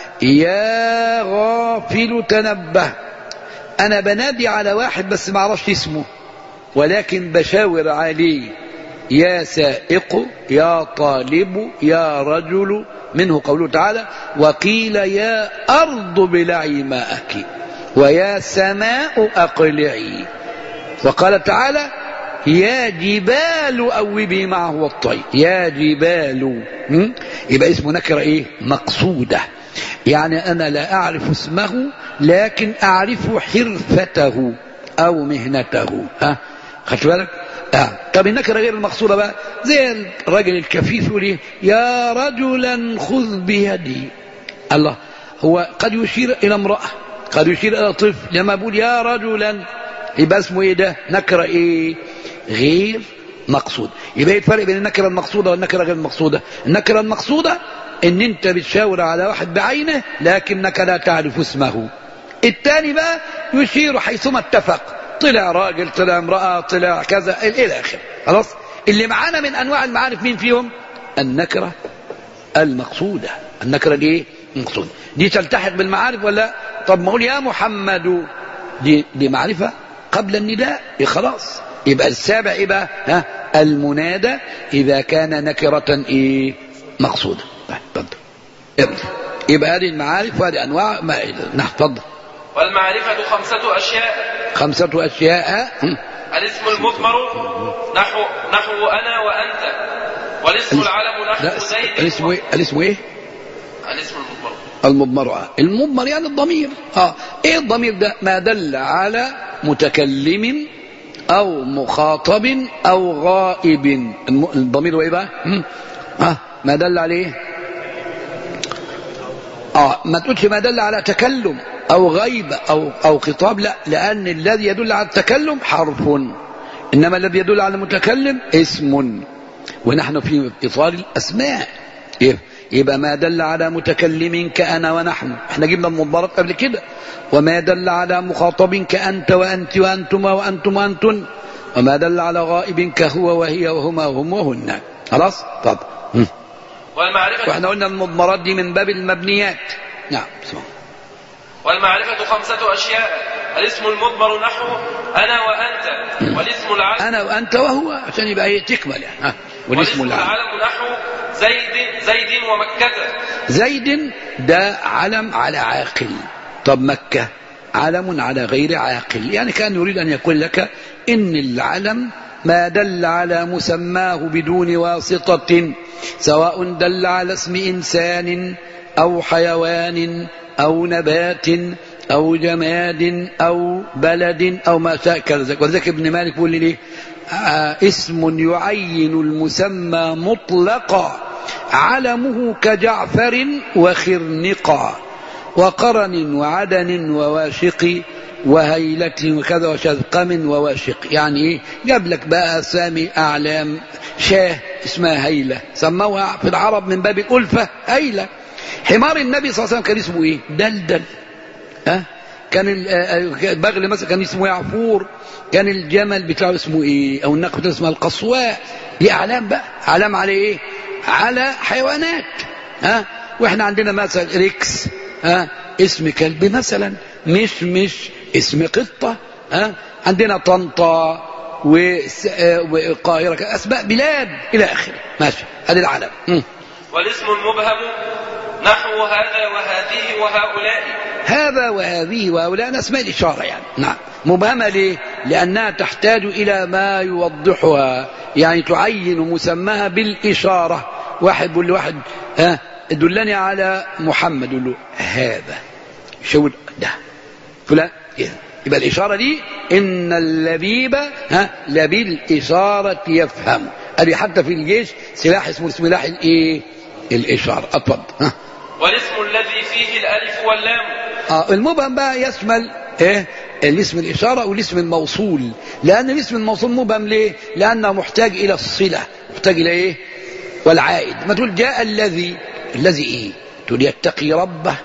يا غافل تنبه أنا بنادي على واحد بس ما أعرفش اسمه ولكن بشاور عليه يا سائق يا طالب يا رجل منه قوله تعالى وقيل يا أرض بلعي ماءك ويا سماء أقلعي وقال تعالى يا جبال أوبي معه الطير يا جبال يبقى اسمه نكرة إيه مقصودة يعني أنا لا أعرف اسمه لكن أعرف حرفته أو مهنته ها خدت بالك آه. طب النكرة غير المقصودة بقى زي الرجل الكفيف يقول إيه يا رجلا خذ بيدي الله هو قد يشير إلى امرأة قد يشير إلى طفل لما بقول يا رجلا يبقى اسمه ايه ده نكرة ايه غير مقصود يبقى ايه الفرق بين النكرة المقصودة والنكرة غير المقصودة النكرة المقصودة ان انت بتشاور على واحد بعينه لكنك لا تعرف اسمه الثاني بقى يشير حيثما اتفق طلع راجل طلع امرأة طلع كذا الى اخره خلاص اللي معانا من انواع المعارف مين فيهم النكرة المقصودة النكرة دي ايه مقصودة دي تلتحق بالمعارف ولا طب ما اقول يا محمد دي دي معرفة قبل النداء إيه خلاص يبقى السابع ايه بقى ها المنادى اذا كان نكرة ايه مقصودة طيب اتفضل ابدا يبقى هذه المعارف وهذه أنواع ما نعم تفضل والمعرفة خمسة أشياء خمسة أشياء هم. الاسم المضمر نحو نحو أنا وأنت والاسم العلم لا نحو زيد الاسم إيه؟ الاسم إيه؟ الاسم المضمر المضمر آه. المضمر يعني الضمير اه ايه الضمير ده ما دل على متكلم او مخاطب او غائب الم- الضمير هو ايه بقى هم؟ اه ما دل عليه اه ما تقولش ما دل على تكلم او غيبة او او خطاب لا لان الذي يدل على التكلم حرف انما الذي يدل على المتكلم اسم ونحن في اطار الاسماء إيه؟ يبقى ما دل على متكلم كأنا ونحن احنا جبنا المضارب قبل كده وما دل على مخاطب كأنت وأنت وأنتما وأنتم وأنتن وما دل على غائب كهو وهي وهما وهم وهن خلاص طب هم. والمعرفة واحنا قلنا المضمرات دي من باب المبنيات نعم بسم الله. والمعرفة خمسة أشياء الاسم المضمر نحو أنا وأنت والاسم العلم أنا وأنت وهو عشان يبقى هي تكمل يعني ها. والاسم والاسم العام العلم نحو زيد زيد ومكة زيد ده علم على عاقل طب مكة علم على غير عاقل يعني كان يريد أن يقول لك إن العلم ما دل على مسماه بدون واسطة سواء دل على اسم إنسان أو حيوان أو نبات أو جماد أو بلد أو ما شاكل ذلك ولذلك ابن مالك يقول لي ليه آه اسم يعين المسمى مطلقا علمه كجعفر وخرنقا وقرن وعدن وواشق وهيلة وكذا وشذقم وواشق يعني ايه جاب لك بقى اسامي اعلام شاه اسمها هيلة سموها في العرب من باب الألفة هيلة حمار النبي صلى الله عليه وسلم كان اسمه ايه دلدل ها كان ال- آه، البغل مثلا كان اسمه يعفور كان الجمل بتاعه اسمه ايه او الناقه بتاعه اسمها القصواء دي اعلام بقى علام على ايه على حيوانات ها واحنا عندنا مثلا ريكس ها اسم كلب مثلا مش مش اسم قطه ها عندنا طنطا وس- آه، والقاهره اسماء بلاد الى اخره ماشي هذه العلم مم. والاسم المبهم نحو هذا وهذه وهؤلاء هذا وهذه وهؤلاء اسماء الإشارة يعني نعم مبهمة ليه؟ لأنها تحتاج إلى ما يوضحها يعني تعين مسماها بالإشارة واحد بيقول لواحد ها دلني على محمد يقول له هذا شو ده فلان كده. يبقى الإشارة دي إن اللبيب ها لبالإشارة يفهم أدي حتى في الجيش سلاح اسمه سلاح الإيه؟ الإشارة أتفضل ها والاسم الذي فيه الألف واللام آه المبهم بقى يشمل ايه الاسم الإشارة والاسم الموصول لأن الاسم الموصول مبهم ليه لأنه محتاج إلى الصلة محتاج إلى إيه والعائد ما تقول جاء الذي الذي إيه تقول يتقي ربه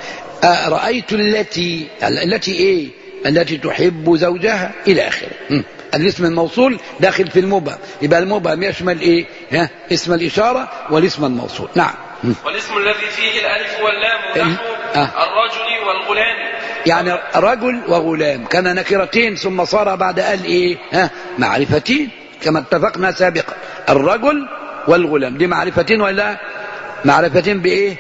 آه رأيت التي التي إيه التي تحب زوجها إلى آخره م. الاسم الموصول داخل في المبهم يبقى المبهم يشمل إيه ها اسم الإشارة والاسم الموصول نعم م. والاسم الذي فيه الألف واللام ال- نحو آه. الرجل والغلام يعني رجل وغلام كان نكرتين ثم صار بعد قال ايه ها معرفتين كما اتفقنا سابقا الرجل والغلام دي معرفتين ولا معرفتين بايه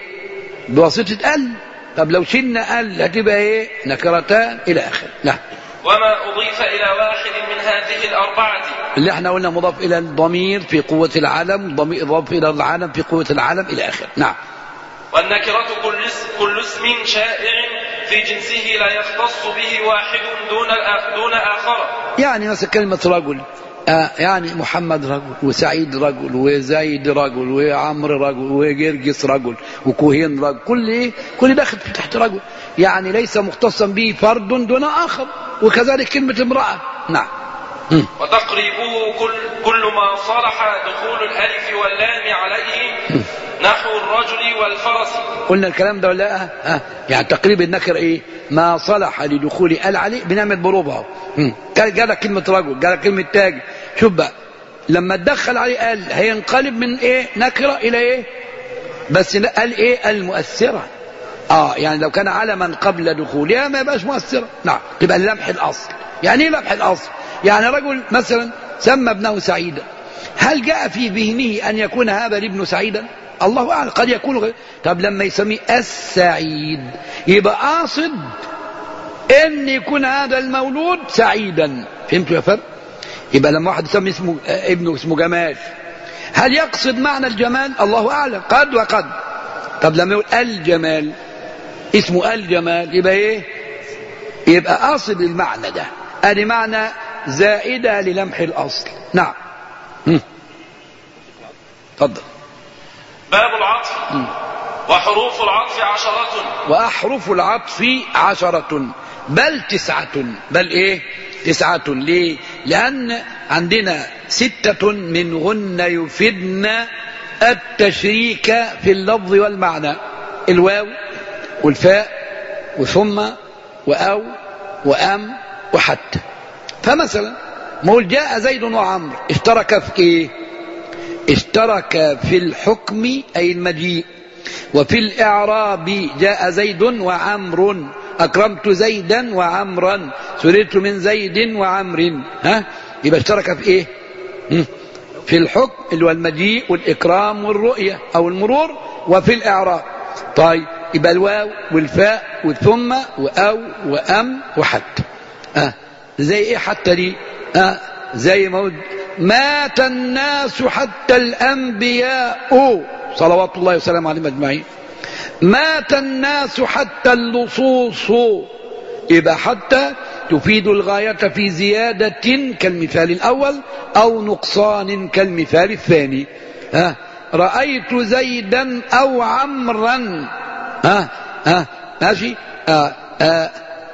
بواسطة ال طب لو شلنا ال هتبقى ايه نكرتان الى اخره لا وما أضيف إلى واحد من هذه الأربعة اللي احنا قلنا مضاف الى الضمير في قوة العلم ضمير مضاف الى العلم في قوة العلم الى اخره نعم والنكرة كل اسم, كل اسم شائع في جنسه لا يختص به واحد دون الآ- دون آخر يعني مثلا كلمة رجل آه يعني محمد رجل وسعيد رجل وزايد رجل وعمرو رجل وجرجس رجل وكوهين رجل كل ايه كل داخل تحت رجل يعني ليس مختصا به فرد دون اخر وكذلك كلمة امرأة نعم مم. وتقريبه كل, كل ما صلح دخول الألف واللام عليه نحو الرجل والفرس قلنا الكلام ده ولا لا آه. يعني تقريب النكر ايه ما صلح لدخول ال عليه بنعمة بروبه اهو. مم. قال جالك كلمة رجل جالك كلمة تاج شوف بقى لما تدخل عليه ال هينقلب من ايه نكرة الى ايه بس لا قال ايه المؤثرة اه يعني لو كان علما قبل دخولها ما يبقاش مؤثرة نعم تبقى اللمح الاصل يعني ايه لمح الاصل يعني رجل مثلا سمى ابنه سعيدا هل جاء في ذهنه ان يكون هذا الابن سعيدا الله أعلم قد يكون غير طب لما يسميه السعيد يبقى قاصد ان يكون هذا المولود سعيدا فهمتوا يا فرق يبقى لما واحد يسمي اسمه آه، ابنه اسمه جمال هل يقصد معنى الجمال الله اعلم قد وقد طب لما يقول الجمال اسمه الجمال يبقى ايه يبقى قاصد المعنى ده ادي معنى زائده للمح الاصل نعم هم. اتفضل باب العطف وحروف العطف عشرة وأحرف العطف عشرة بل تسعة بل إيه تسعة ليه لأن عندنا ستة منهن يفدن التشريك في اللفظ والمعنى الواو والفاء وثم وأو وأم وحتى فمثلا مول جاء زيد وعمرو اشترك في ايه اشترك في الحكم أي المجيء وفي الإعراب جاء زيد وعمر أكرمت زيدا وعمرا سررت من زيد وعمر ها يبقى اشترك في إيه هم؟ في الحكم اللي هو المجيء والإكرام والرؤية أو المرور وفي الإعراب طيب يبقى الواو والفاء والثم وأو وأم وحتى آه. زي إيه حتى دي آه. زي ما قلت مات الناس حتى الأنبياء صلوات الله وسلامه عليهم أجمعين مات الناس حتى اللصوص يبقى حتى تفيد الغاية في زيادة كالمثال الأول أو نقصان كالمثال الثاني ها رأيت زيدا أو عمرا ها ها ماشي آه آه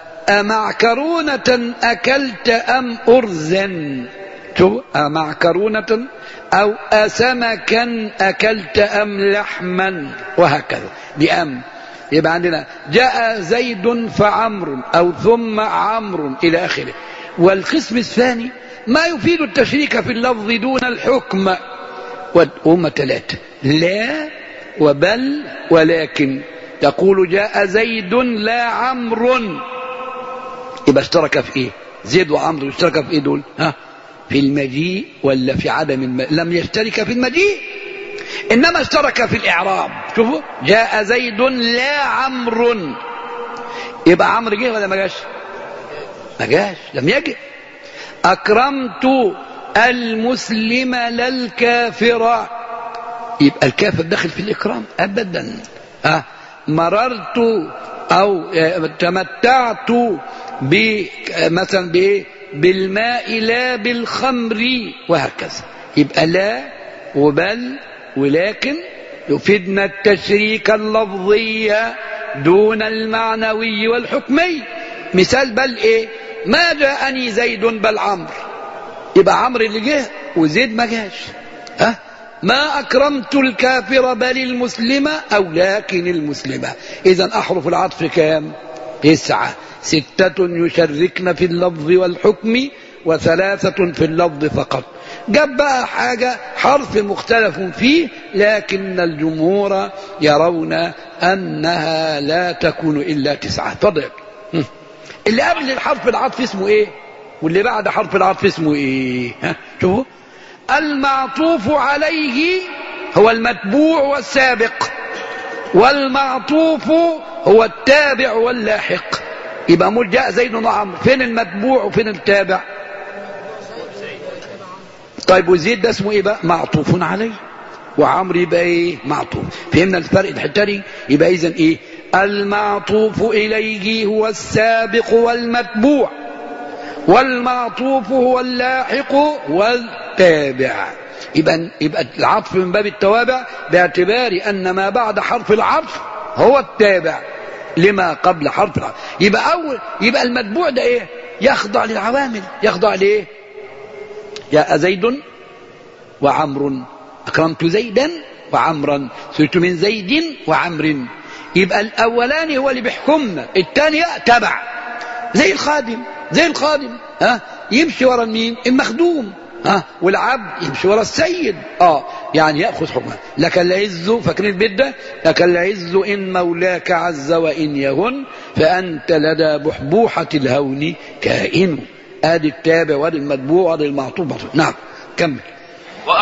أمعكرونة أكلت أم أرزا شوف أمعكرونة أو أسمكا أكلت أم لحما وهكذا بأم يبقى عندنا جاء زيد فعمر أو ثم عمرو إلى آخره والقسم الثاني ما يفيد التشريك في اللفظ دون الحكم وهم ثلاثة لا وبل ولكن تقول جاء زيد لا عمرو يبقى اشترك في ايه زيد وعمرو اشترك في ايه دول ها في المجيء ولا في عدم الم... لم يشترك في المجيء انما اشترك في الاعراب شوفوا جاء زيد لا عمرو يبقى عمرو جه ولا ما جاش ما جاش لم يجي اكرمت المسلم لا الكافر يبقى الكافر داخل في الاكرام ابدا ها مررت او تمتعت مثلا بايه بالماء لا بالخمر وهكذا يبقى لا وبل ولكن يفيدنا التشريك اللفظي دون المعنوي والحكمي مثال بل ايه ما جاءني زيد بل عمرو يبقى عمرو اللي جه وزيد ما جاش ها ما أكرمت الكافر بل المسلمة أو لكن المسلمة إذا أحرف العطف كام تسعة ستة يشركن في اللفظ والحكم وثلاثة في اللفظ فقط جاب بقى حاجة حرف مختلف فيه لكن الجمهور يرون أنها لا تكون إلا تسعة تفضل اللي قبل الحرف العطف اسمه ايه واللي بعد حرف العطف اسمه ايه ها شوفوا المعطوف عليه هو المتبوع والسابق والمعطوف هو التابع واللاحق يبقى مول جاء زيد وعمرو فين المتبوع وفين التابع طيب وزيد ده اسمه ايه بقى معطوف عليه وعمرو يبقى ايه معطوف فهمنا الفرق الحتاري يبقى اذا ايه المعطوف اليه هو السابق والمتبوع والمعطوف هو اللاحق والتابع يبقى يبقى العطف من باب التوابع باعتبار ان ما بعد حرف العطف هو التابع لما قبل حرف العطف يبقى اول يبقى المتبوع ده ايه يخضع للعوامل يخضع لايه جاء زيد وعمر اكرمت زيدا وعمرا سرت من زيد وعمر يبقى الاولاني هو اللي بيحكمنا الثاني تبع زي الخادم زي الخادم ها يمشي ورا مين المخدوم ها والعبد يمشي ورا السيد اه يعني ياخذ حكمه لك العز فاكرين البيت ده لك العز ان مولاك عز وان يهن فانت لدى بحبوحه الهون كائن ادي التابع وادي المتبوع وادي المعطوف نعم كمل وأحرف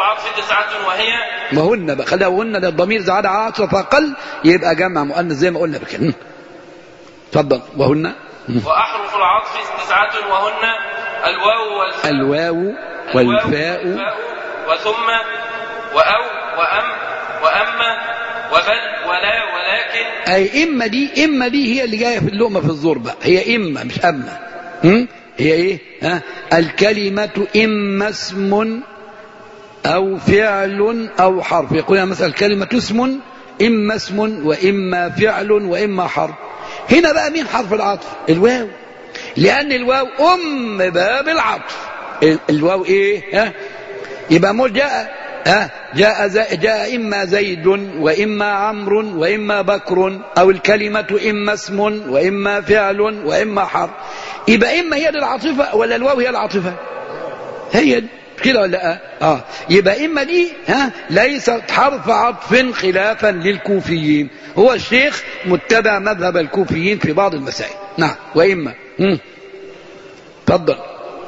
العطف تسعة وهي وهن بقى خليها وهن ده الضمير زاد على عشرة فأقل يبقى جمع مؤنث زي ما قلنا بكده اتفضل وهن وأحرف العطف تسعة وهن الواو والفاء الواو والفاء وثم وأو وأم وأما وبل ولا ولكن أي إما دي إما دي هي اللي جاية في اللقمة في الزور بقى هي إما مش أما هم؟ هي إيه ها الكلمة إما اسم أو فعل أو حرف يقول مثلا الكلمة اسم إما اسم وإما فعل وإما حرف هنا بقى مين حرف العطف الواو لأن الواو أم باب العطف ال- الواو إيه ها يبقى مو جاء ها جاء ز- جاء إما زيد وإما عمرو وإما بكر أو الكلمة إما اسم وإما فعل وإما حرف يبقى إما هي دي العاطفة ولا الواو هي العاطفة هي دي. كده ولا لا اه يبقى اما دي ها ليست حرف عطف خلافا للكوفيين هو الشيخ متبع مذهب الكوفيين في بعض المسائل نعم واما مم. تفضل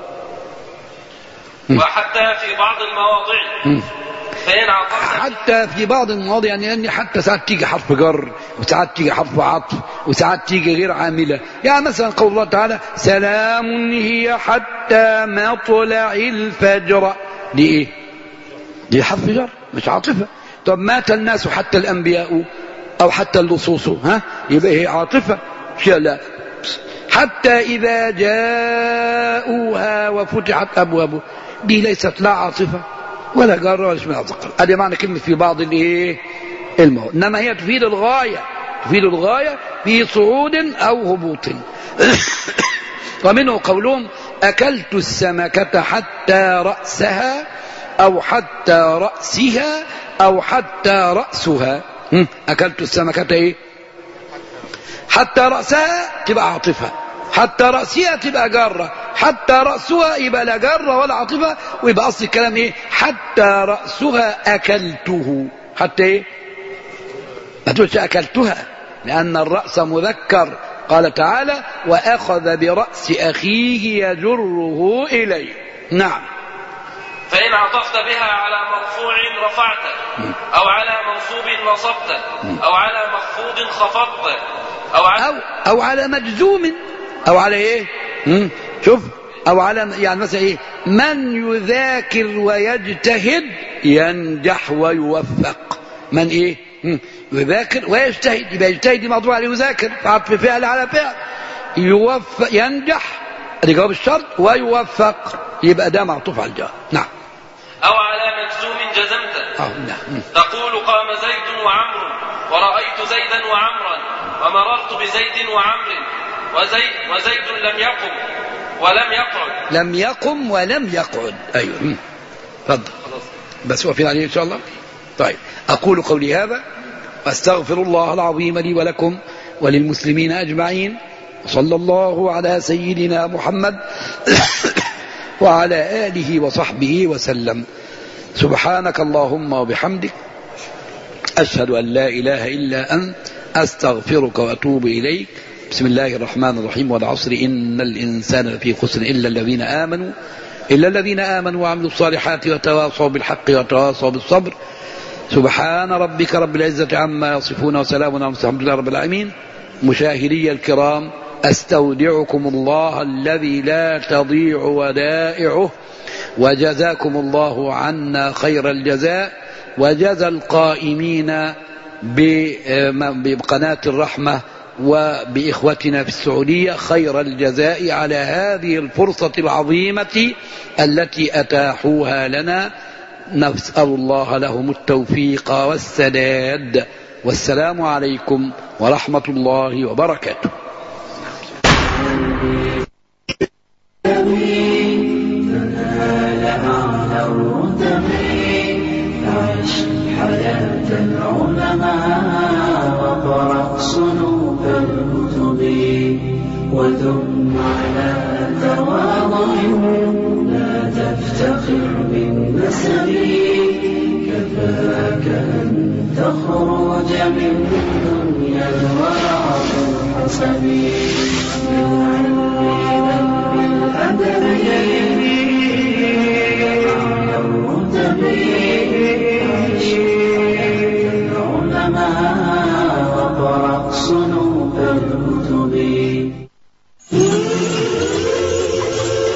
وحتى في بعض المواضع مم. فإن عطفت حتى في بعض المواضع يعني لان حتى ساعات تيجي حرف جر وساعات تيجي حرف عطف وساعات تيجي غير عامله يعني مثلا قول الله تعالى سلام هي حتى مطلع الفجر دي ايه دي حرف جر مش عاطفه طب مات الناس حتى الانبياء او حتى اللصوص ها يبقى هي عاطفه شيء لا حتى اذا جاءوها وفتحت ابوابه دي ليست لا عاطفه ولا جر ولا اسم ذكر ادي معنى كلمه في بعض الايه المواد انما هي تفيد الغايه تفيد الغايه في صعود او هبوط ومنه قولهم اكلت السمكه حتى راسها او حتى راسها او حتى راسها هم، اكلت السمكه ايه حتى رأسها تبقى عاطفة حتى رأسها تبقى جارة حتى رأسها يبقى لا جارة ولا عاطفة ويبقى أصل الكلام إيه حتى رأسها أكلته حتى إيه ما تقولش أكلتها لأن الرأس مذكر قال تعالى وأخذ برأس أخيه يجره إليه نعم فإن عطفت بها على مرفوع رفعته أو على منصوب نصبته أو على مخفوض خفضته أو على أو أو على مجزوم أو على إيه؟ مم. شوف أو على يعني مثلا إيه؟ من يذاكر ويجتهد ينجح ويوفق من إيه؟ مم. يذاكر ويجتهد يبقى يجتهد مضروب عليه يذاكر عطف فعل على فعل يوفق ينجح ادي جواب الشرط ويوفق يبقى ده معطوف على الجواب نعم أو على مجزوم جزمته اه نعم مم. تقول قام زيد وعمر ورأيت زيدا وعمرا ومررت بزيد وعمر وزيد, وزيد لم يقم ولم يقعد لم يقم ولم يقعد ايوه مم. تفضل بس واقفين عليه ان شاء الله طيب اقول قولي هذا واستغفر الله العظيم لي ولكم وللمسلمين اجمعين صلى الله على سيدنا محمد وعلى اله وصحبه وسلم سبحانك اللهم وبحمدك اشهد ان لا اله الا انت استغفرك واتوب اليك بسم الله الرحمن الرحيم والعصر ان الانسان لفي خسر الا الذين امنوا الا الذين امنوا وعملوا الصالحات وتواصوا بالحق وتواصوا بالصبر سبحان ربك رب العزه عما يصفون وسلام على المرسلين الحمد لله رب العالمين مشاهدي الكرام استودعكم الله الذي لا تضيع ودائعه وجزاكم الله عنا خير الجزاء وجزى القائمين بقناة الرحمة وبإخوتنا في السعودية خير الجزاء على هذه الفرصة العظيمة التي أتاحوها لنا نسأل الله لهم التوفيق والسداد والسلام عليكم ورحمة الله وبركاته فنال أعلى الرتب فعش حياة العلماء وقرأ صنوف الكتب وثم على تواضع لا تفتخر بالنسب كفاك أن تخرج من دنيا الورع الحسب